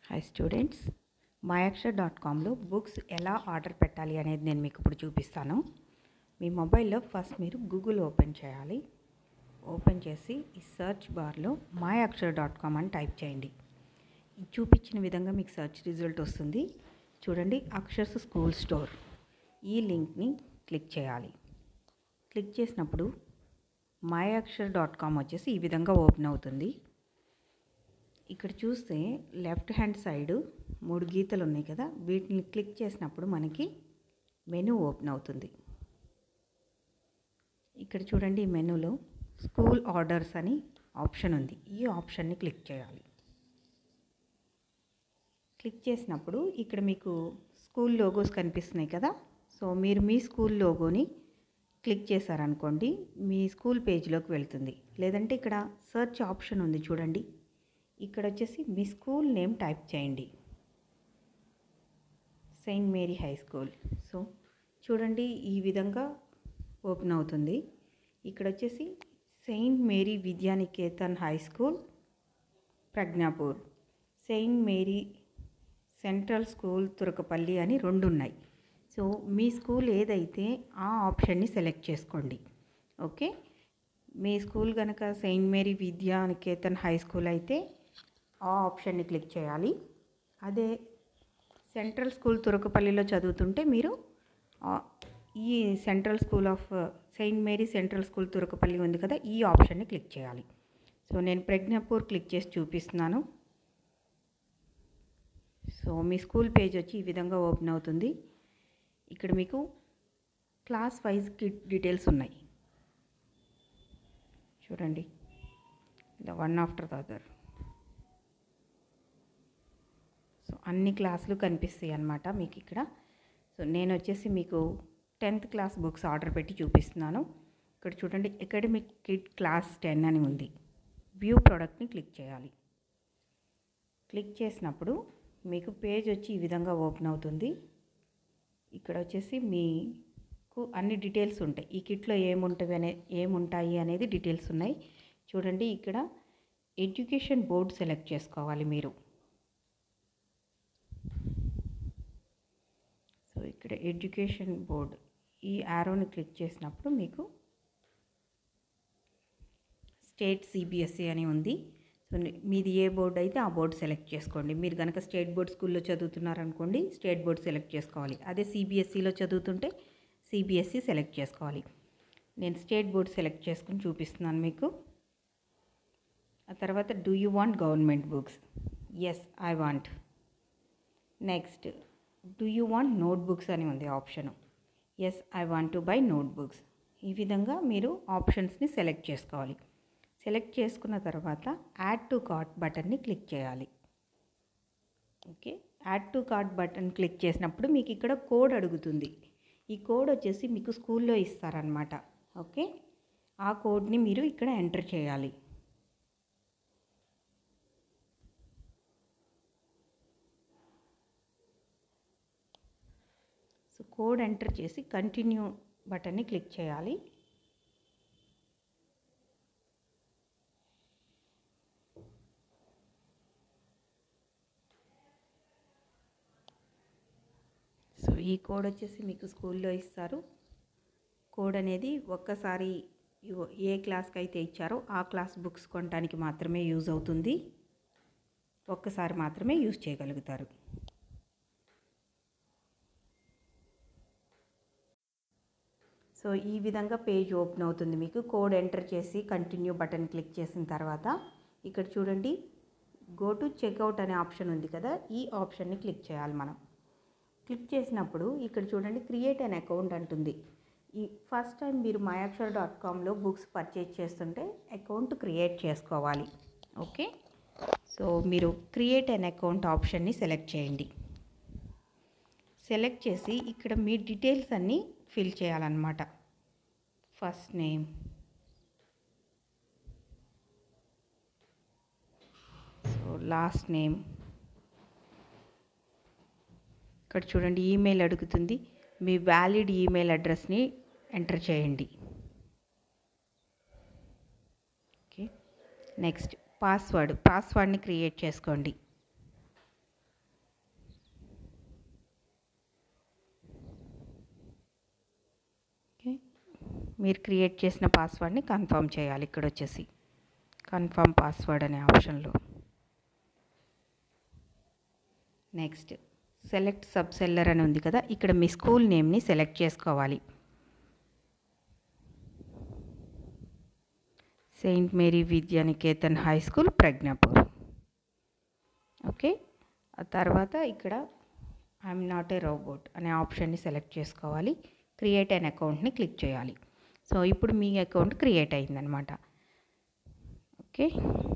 hi students Mayakshar dot కామ్లో books ఎలా order పెట్టాలి అనేది నేను మీకు ఇప్పుడు చూపిస్తాను మీ మొబైల్లో ఫస్ట్ మీరు గూగుల్ ఓపెన్ చేయాలి ఓపెన్ చేసి ఈ సెర్చ్ బార్లో మాయాక్షర్ డాట్ కామ్ అని టైప్ చేయండి ఈ చూపించిన విధంగా మీకు సెర్చ్ రిజల్ట్ వస్తుంది చూడండి అక్షర్స్ స్కూల్ స్టోర్ ఈ లింక్ని క్లిక్ చేయాలి క్లిక్ చేసినప్పుడు మాయాక్షర్ డాట్ కామ్ వచ్చేసి ఈ విధంగా ఓపెన్ అవుతుంది ఇక్కడ చూస్తే లెఫ్ట్ హ్యాండ్ సైడ్ మూడు గీతలు ఉన్నాయి కదా వీటిని క్లిక్ చేసినప్పుడు మనకి మెనూ ఓపెన్ అవుతుంది ఇక్కడ చూడండి ఈ మెనూలో స్కూల్ ఆర్డర్స్ అని ఆప్షన్ ఉంది ఈ ఆప్షన్ని క్లిక్ చేయాలి క్లిక్ చేసినప్పుడు ఇక్కడ మీకు స్కూల్ లోగోస్ కనిపిస్తున్నాయి కదా సో మీరు మీ స్కూల్ లోగోని క్లిక్ చేశారనుకోండి మీ స్కూల్ పేజ్లోకి వెళ్తుంది లేదంటే ఇక్కడ సెర్చ్ ఆప్షన్ ఉంది చూడండి ఇక్కడ వచ్చేసి మీ స్కూల్ నేమ్ టైప్ చేయండి saint Mary high school so చూడండి ఈ విధంగా ఓపెన్ అవుతుంది ఇక్కడ వచ్చేసి saint Mary Vidyaniketan high school Prajnapur saint Mary central school Turakapalli అని రెండు ఉన్నాయి సో మీ స్కూల్ ఏదైతే ఆ ఆప్షన్ని సెలెక్ట్ చేసుకోండి ఓకే మీ స్కూల్ కనుక saint Mary Vidyaniketan high school అయితే ఆ ఆప్షన్ని క్లిక్ చేయాలి అదే సెంట్రల్ స్కూల్ తురకపల్లిలో చదువుతుంటే మీరు ఈ central school of saint Mary central school Turakapalli ఉంది కదా ఈ ఆప్షన్ని క్లిక్ చేయాలి సో నేను ప్రజ్ఞాపూర్ క్లిక్ చేసి చూపిస్తున్నాను సో మీ స్కూల్ పేజ్ వచ్చి ఈ విధంగా ఓపెన్ అవుతుంది ఇక్కడ మీకు క్లాస్ వైజ్ కిట్ డీటెయిల్స్ ఉన్నాయి చూడండి ఇలా one after the other so అన్ని క్లాసులు కనిపిస్తాయి అన్నమాట మీకు ఇక్కడ సో నేను వచ్చేసి మీకు టెన్త్ క్లాస్ బుక్స్ ఆర్డర్ పెట్టి చూపిస్తున్నాను ఇక్కడ చూడండి అకాడమిక్ కిట్ క్లాస్ టెన్ అని ఉంది వ్యూ ప్రోడక్ట్ని క్లిక్ చేయాలి క్లిక్ చేసినప్పుడు మీకు పేజ్ వచ్చి ఈ విధంగా ఓపెన్ అవుతుంది ఇక్కడ వచ్చేసి మీకు అన్ని డీటెయిల్స్ ఉంటాయి ఈ కిట్లో ఏముంటవి అనే ఏముంటాయి అనేది డీటెయిల్స్ ఉన్నాయి చూడండి ఇక్కడ ఎడ్యుకేషన్ బోర్డ్ సెలెక్ట్ చేసుకోవాలి మీరు సో ఇక్కడ ఎడ్యుకేషన్ బోర్డ్ ఈ యారోని క్లిక్ చేసినప్పుడు మీకు స్టేట్ సిబిఎస్ఈ అని ఉంది సో మీది ఏ బోర్డు అయితే ఆ బోర్డు సెలెక్ట్ చేసుకోండి మీరు కనుక స్టేట్ బోర్డ్ స్కూల్లో చదువుతున్నారనుకోండి స్టేట్ బోర్డ్ సెలెక్ట్ చేసుకోవాలి అదే సిబిఎస్ఈలో చదువుతుంటే సిబిఎస్ఈ సెలెక్ట్ చేసుకోవాలి నేను స్టేట్ బోర్డ్ సెలెక్ట్ చేసుకుని చూపిస్తున్నాను మీకు ఆ తర్వాత do you want government books yes I want next do you want note books అని ఉంది option yes I want to buy note books ఈ విధంగా మీరు ఆప్షన్స్ని సెలెక్ట్ చేసుకోవాలి సెలెక్ట్ చేసుకున్న తర్వాత యాడ్ టు కార్ట్ బటన్ని క్లిక్ చేయాలి okay add to cart button click చేసినప్పుడు మీకు ఇక్కడ కోడ్ అడుగుతుంది ఈ కోడ్ వచ్చేసి మీకు స్కూల్లో ఇస్తారనమాట ఓకే ఆ కోడ్ని మీరు ఇక్కడ ఎంటర్ చేయాలి సో కోడ్ ఎంటర్ చేసి కంటిన్యూ బటన్ని క్లిక్ చేయాలి సో ఈ కోడ్ వచ్చేసి మీకు స్కూల్లో ఇస్తారు కోడ్ అనేది ఒక్కసారి ఏ క్లాస్కి అయితే ఇచ్చారో ఆ క్లాస్ బుక్స్ కొనడానికి మాత్రమే యూజ్ అవుతుంది ఒక్కసారి మాత్రమే యూజ్ చేయగలుగుతారు సో ఈ విధంగా పేజ్ ఓపెన్ అవుతుంది మీకు కోడ్ ఎంటర్ చేసి కంటిన్యూ బటన్ క్లిక్ చేసిన తర్వాత ఇక్కడ చూడండి గో టు చెక్అవుట్ అనే ఆప్షన్ ఉంది కదా ఈ ఆప్షన్ని క్లిక్ చేయాలి మనం క్లిక్ చేసినప్పుడు ఇక్కడ చూడండి క్రియేట్ అన్ అకౌంట్ అంటుంది ఈ ఫస్ట్ టైం మీరు మయాక్షర్ డాట్ కామ్లో బుక్స్ పర్చేజ్ చేస్తుంటే అకౌంట్ క్రియేట్ చేసుకోవాలి ఓకే సో మీరు క్రియేట్ అన్ అకౌంట్ ఆప్షన్ని సెలెక్ట్ చేయండి సెలెక్ట్ చేసి ఇక్కడ మీ డీటెయిల్స్ అన్నీ ఫిల్ చేయాలన్నమాట first name so last name ఇక్కడ చూడండి ఈమెయిల్ అడుగుతుంది మీ వ్యాలిడ్ ఈమెయిల్ అడ్రస్ని ఎంటర్ చేయండి ఓకే నెక్స్ట్ పాస్వర్డ్ పాస్వర్డ్ని క్రియేట్ చేసుకోండి మీరు క్రియేట్ చేసిన పాస్వర్డ్ని కన్ఫర్మ్ చేయాలి ఇక్కడ వచ్చేసి కన్ఫర్మ్ పాస్వర్డ్ అనే ఆప్షన్లో నెక్స్ట్ సెలెక్ట్ సబ్ సెల్లర్ అని ఉంది కదా ఇక్కడ మీ స్కూల్ నేమ్ని సెలెక్ట్ చేసుకోవాలి saint Mary Vidyaniketan high school Prajnapur okay ఆ తర్వాత ఇక్కడ ఐఎమ్ నాట్ ఏ రోబోట్ అనే ఆప్షన్ని సెలెక్ట్ చేసుకోవాలి క్రియేట్ అన్ అకౌంట్ని క్లిక్ చేయాలి సో ఇప్పుడు మీ అకౌంట్ క్రియేట్ అయిందనమాట ఓకే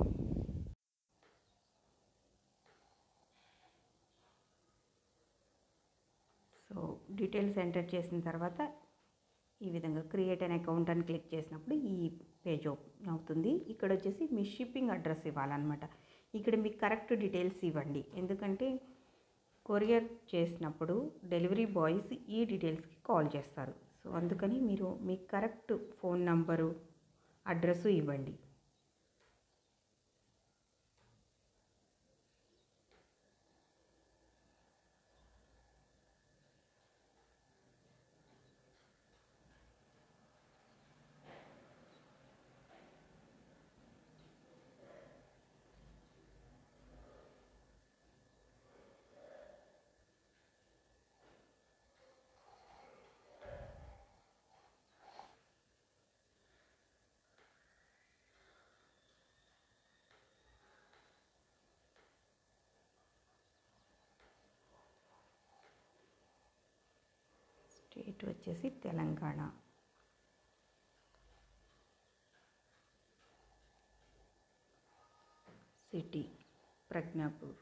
సో డీటెయిల్స్ ఎంటర్ చేసిన తర్వాత ఈ విధంగా క్రియేట్ అన్ అకౌంట్ అని క్లిక్ చేసినప్పుడు ఈ పేజ్ ఓపెన్ అవుతుంది ఇక్కడ వచ్చేసి మీ షిప్పింగ్ అడ్రస్ ఇవ్వాలన్నమాట ఇక్కడ మీకు కరెక్ట్ డీటెయిల్స్ ఇవ్వండి ఎందుకంటే కొరియర్ చేసినప్పుడు డెలివరీ బాయ్స్ ఈ డీటెయిల్స్కి కాల్ చేస్తారు సో అందుకని మీరు మీ కరెక్ట్ ఫోన్ నంబరు అడ్రస్సు ఇవ్వండి స్టేట్ వచ్చేసి Telangana city Prajnapur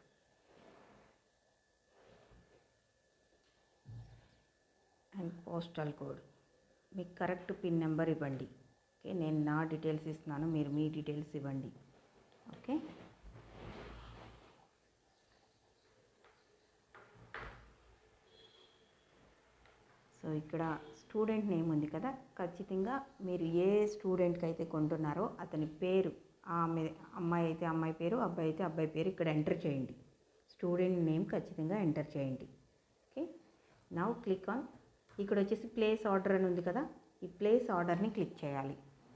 and postal code మీకు కరెక్ట్ పిన్ నెంబర్ ఇవ్వండి ఓకే నేను నా డీటెయిల్స్ ఇస్తున్నాను మీరు మీ డీటెయిల్స్ ఇవ్వండి ఓకే సో ఇక్కడ స్టూడెంట్ నేమ్ ఉంది కదా ఖచ్చితంగా మీరు ఏ స్టూడెంట్కి అయితే కొంటున్నారో అతని పేరు ఆమె అమ్మాయి అయితే అమ్మాయి పేరు అబ్బాయి అయితే అబ్బాయి పేరు ఇక్కడ ఎంటర్ చేయండి స్టూడెంట్ నేమ్ ఖచ్చితంగా ఎంటర్ చేయండి ఓకే నౌ క్లిక్ ఆన్ ఇక్కడ వచ్చేసి ప్లేస్ ఆర్డర్ అని ఉంది కదా ఈ ప్లేస్ ఆర్డర్ని క్లిక్ చేయాలి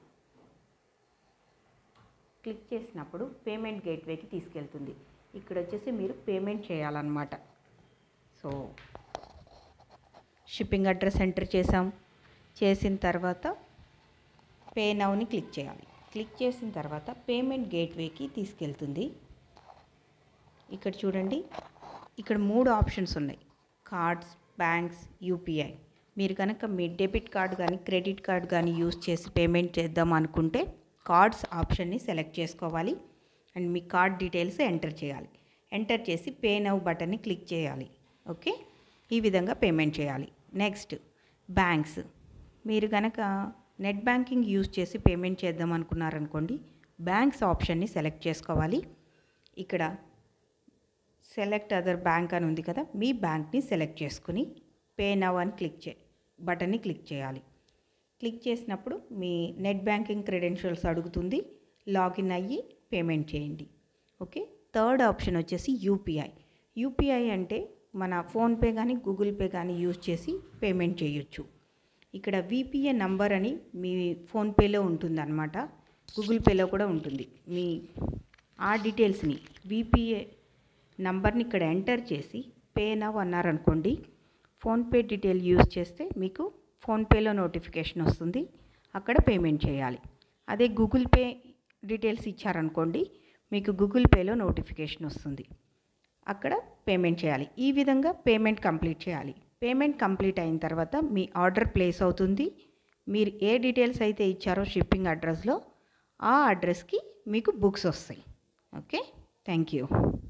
క్లిక్ చేసినప్పుడు పేమెంట్ గేట్వేకి తీసుకెళ్తుంది ఇక్కడ వచ్చేసి మీరు పేమెంట్ చేయాలన్నమాట సో షిప్పింగ్ అడ్రస్ ఎంటర్ చేసాం చేసిన తర్వాత పే నౌని క్లిక్ చేయాలి క్లిక్ చేసిన తర్వాత పేమెంట్ గేట్వేకి తీసుకెళ్తుంది ఇక్కడ చూడండి ఇక్కడ మూడు ఆప్షన్స్ ఉన్నాయి కార్డ్స్ బ్యాంక్స్ యూపీఐ మీరు కనుక మీ డెబిట్ కార్డ్ కానీ క్రెడిట్ కార్డ్ కానీ యూస్ చేసి పేమెంట్ చేద్దాం అనుకుంటే కార్డ్స్ ఆప్షన్ని సెలెక్ట్ చేసుకోవాలి అండ్ మీ కార్డ్ డీటెయిల్స్ ఎంటర్ చేయాలి ఎంటర్ చేసి పే నవ్ బటన్ని క్లిక్ చేయాలి ఓకే ఈ విధంగా పేమెంట్ చేయాలి నెక్స్ట్ బ్యాంక్స్ మీరు కనుక నెట్ బ్యాంకింగ్ యూజ్ చేసి పేమెంట్ చేద్దాం అనుకున్నారనుకోండి బ్యాంక్స్ ఆప్షన్ని సెలెక్ట్ చేసుకోవాలి ఇక్కడ సెలెక్ట్ అదర్ బ్యాంక్ అని ఉంది కదా మీ బ్యాంక్ని సెలెక్ట్ చేసుకుని పే నవ్ అని క్లిక్ చే బటన్ని క్లిక్ చేయాలి క్లిక్ చేసినప్పుడు మీ నెట్ బ్యాంకింగ్ క్రెడెన్షియల్స్ అడుగుతుంది లాగిన్ అయ్యి పేమెంట్ చేయండి ఓకే థర్డ్ ఆప్షన్ వచ్చేసి యూపీఐ యూపీఐ అంటే మన ఫోన్పే కానీ గూగుల్ పే కానీ యూజ్ చేసి పేమెంట్ చేయొచ్చు ఇక్కడ విపిఏ నంబర్ అని మీ ఫోన్పేలో ఉంటుందన్నమాట గూగుల్ పేలో కూడా ఉంటుంది మీ ఆ డీటెయిల్స్ని విపిఏ నంబర్ని ఇక్కడ ఎంటర్ చేసి పే నవ్ అన్నారనుకోండి ఫోన్పే డీటెయిల్ యూజ్ చేస్తే మీకు ఫోన్పేలో నోటిఫికేషన్ వస్తుంది అక్కడ పేమెంట్ చేయాలి అదే గూగుల్ పే డీటెయిల్స్ ఇచ్చారనుకోండి మీకు గూగుల్ పేలో నోటిఫికేషన్ వస్తుంది అక్కడ పేమెంట్ చేయాలి ఈ విధంగా పేమెంట్ కంప్లీట్ చేయాలి పేమెంట్ కంప్లీట్ అయిన తర్వాత మీ ఆర్డర్ ప్లేస్ అవుతుంది మీరు ఏ డీటెయిల్స్ అయితే ఇచ్చారో షిప్పింగ్ అడ్రస్లో ఆ అడ్రస్కి మీకు బుక్స్ వస్తాయి ఓకే థ్యాంక్ యూ